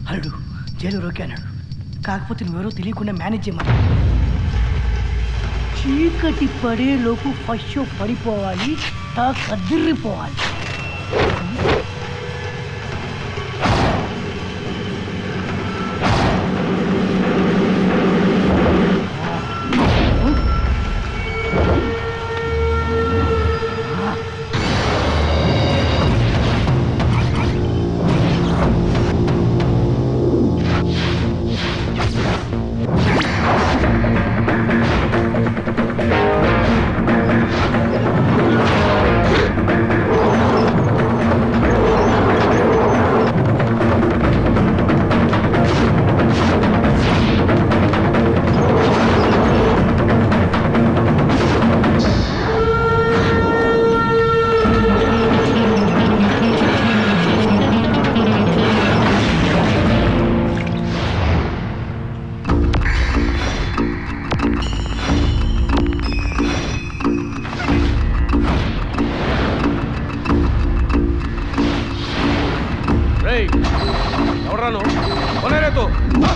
అల్లుడు జైలు రోకే అన్నాడు కాకపోతే నువ్వెవరో తెలియకుండా మేనేజ్ చేయమని చీకటి పడే లోపు ఫస్ట్ షో పడిపోవాలి తా కదిరిపోవాలి రేయ్ ఎవడ్రా నువ్వు కొనేరే తూ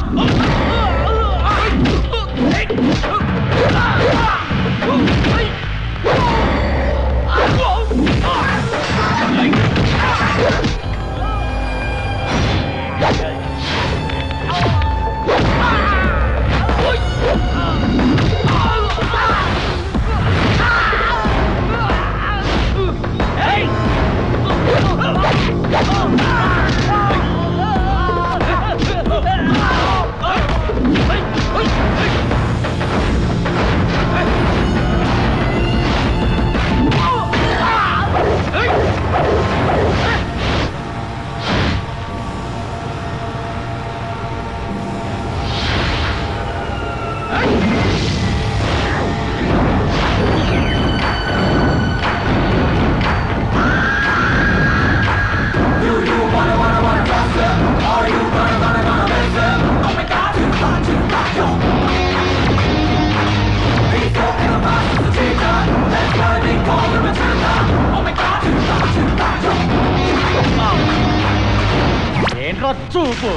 ఏంట్రా చూపు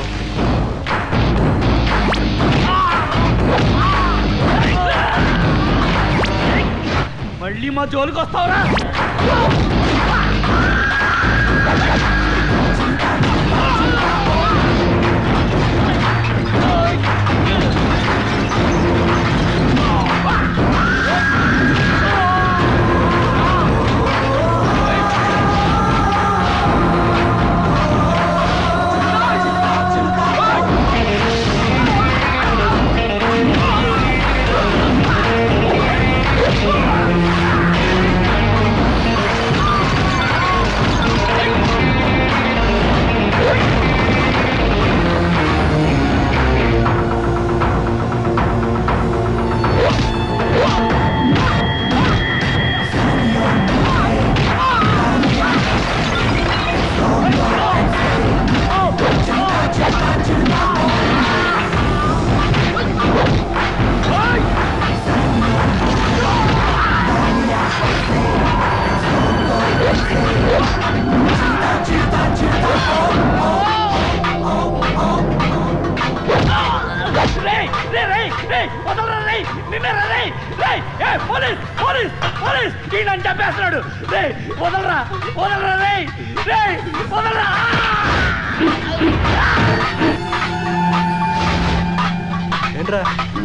మళ్ళీ మా జోలికి వస్తావురా రేయ్ రేయ్ రేయ్ రేయ్ వదలరా రేయ్ నిన్నరా రేయ్ రేయ్ ఏ పోలీస్ పోలీస్ పోలీస్ ఈ నన్ను చంపేస్తున్నాడు రేయ్ వదలరా వదలరా రేయ్ రేయ్ వదలరా ఏంట్రా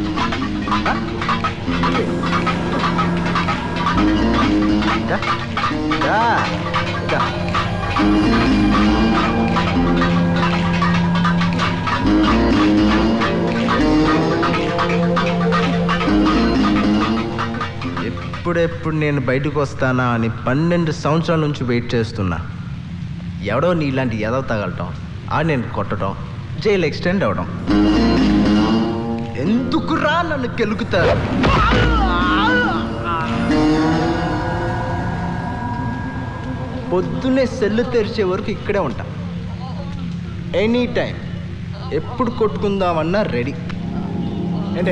దా, దా, దా. ఎప్పుడెప్పుడు నేను బయటకు వస్తానా అని పన్నెండు సంవత్సరాల నుంచి వెయిట్ చేస్తున్నా ఎవడో నీలాంటి ఎదవ తగలటం ఆ నేను కొట్టడం జైలు ఎక్స్టెండ్ అవడం ఎందుకురా నన్ను కెలుకుతారు పొద్దున్నే సెల్లు తెరిచే వరకు ఇక్కడే ఉంటా ఎనీ టైం ఎప్పుడు కొట్టుకుందామన్నా రెడీ ఏంటే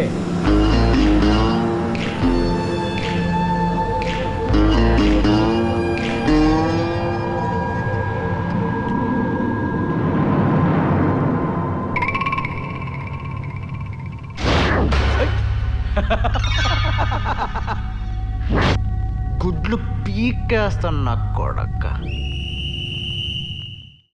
గుడ్లు పీకేస్తాను నా కొడక్క